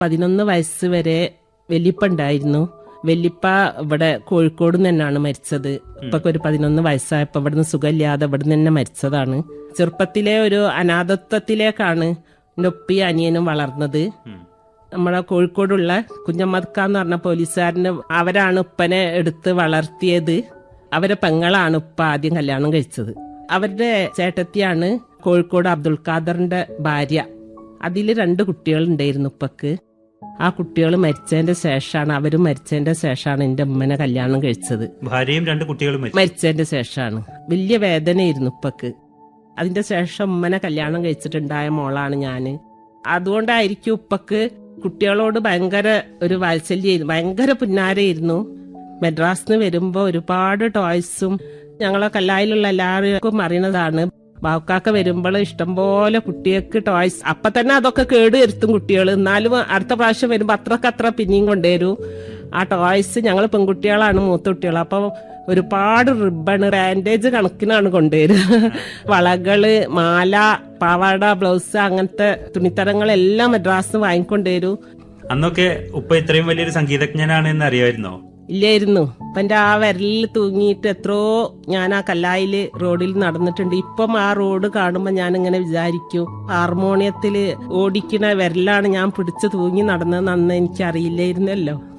പതിനൊന്ന് വയസ്സ് വരെ വെല്ലിപ്പ ഉണ്ടായിരുന്നു വെല്ലിപ്പ ഇവിടെ കോഴിക്കോട് തന്നെയാണ് മരിച്ചത് ഇപ്പൊക്കെ ഒരു പതിനൊന്ന് വയസ്സായപ്പോ ഇവിടുന്ന് സുഖമില്ലാതെ ഇവിടുന്ന് തന്നെ മരിച്ചതാണ് ചെറുപ്പത്തിലെ ഒരു അനാഥത്വത്തിലേക്കാണ് എൻ്റെ ഒപ്പി അനിയനും വളർന്നത് നമ്മളെ കോഴിക്കോടുള്ള കുഞ്ഞമ്മദ്ക്ക എന്ന് പറഞ്ഞ പോലീസുകാരന് അവരാണ് ഉപ്പനെ എടുത്ത് വളർത്തിയത് അവരെ പെങ്ങളാണ് ഉപ്പ ആദ്യം കല്യാണം കഴിച്ചത് അവരുടെ ചേട്ടത്തിയാണ് കോഴിക്കോട് അബ്ദുൾ ഖാദറിന്റെ ഭാര്യ അതിൽ രണ്ട് കുട്ടികളുണ്ടായിരുന്നു ഉപ്പക്ക് ആ കുട്ടികൾ മരിച്ചതിന്റെ ശേഷമാണ് അവരും മരിച്ചതിന്റെ ശേഷമാണ് എൻ്റെ ഉമ്മനെ കല്യാണം കഴിച്ചത് ഭാര്യയും രണ്ട് കുട്ടികളും മരിച്ചു മരിച്ചതിന്റെ ശേഷമാണ് വലിയ വേദനയായിരുന്നു ഉപ്പക്ക് അതിന്റെ ശേഷം ഉമ്മനെ കല്യാണം കഴിച്ചിട്ടുണ്ടായ മോളാണ് ഞാന് അതുകൊണ്ടായിരിക്കും ഉപ്പക്ക് കുട്ടികളോട് ഭയങ്കര ഒരു വാത്സല്യം ഭയങ്കര പുന്നാരയായിരുന്നു മെഡ്രാസിന് വരുമ്പോ ഒരുപാട് ടോയ്സും ഞങ്ങളെ കല്ലായിലുള്ള എല്ലാവർക്കും അറിയണതാണ് ബാവുക്കാക്ക വരുമ്പോൾ ഇഷ്ടംപോലെ കുട്ടികൾക്ക് ടോയ്സ് അപ്പൊ തന്നെ അതൊക്കെ കേട് വരുത്തും കുട്ടികൾ എന്നാലും അടുത്ത പ്രാവശ്യം വരുമ്പോ അത്രക്ക് അത്ര പിന്നെയും കൊണ്ടുവരും ആ ടോയ്സ് ഞങ്ങൾ പെൺകുട്ടികളാണ് മൂത്ത കുട്ടികൾ അപ്പൊ ഒരുപാട് റിബൺ ബാൻഡേജ് കണക്കിനാണ് കൊണ്ടുവരിക വളകള് മാല പാവാട ബ്ലൗസ് അങ്ങനത്തെ തുണിത്തരങ്ങളെല്ലാം മദ്രാസ് വാങ്ങിക്കൊണ്ടുവരും അന്നൊക്കെ ഉപ്പ ഇത്രയും വലിയൊരു സംഗീതജ്ഞനാണ് എന്ന് അറിയാമായിരുന്നോ ഇല്ലായിരുന്നു അപ്പൊ എന്റെ ആ വിരലിൽ തൂങ്ങിയിട്ട് എത്രയോ ഞാൻ ആ കല്ലായില് റോഡിൽ നടന്നിട്ടുണ്ട് ഇപ്പം ആ റോഡ് കാണുമ്പോ ഞാൻ ഇങ്ങനെ വിചാരിക്കും ഹാർമോണിയത്തില് ഓടിക്കണ വിരലാണ് ഞാൻ പിടിച്ച് തൂങ്ങി നടന്നതെന്ന് അന്ന് എനിക്ക് അറിയില്ലായിരുന്നല്ലോ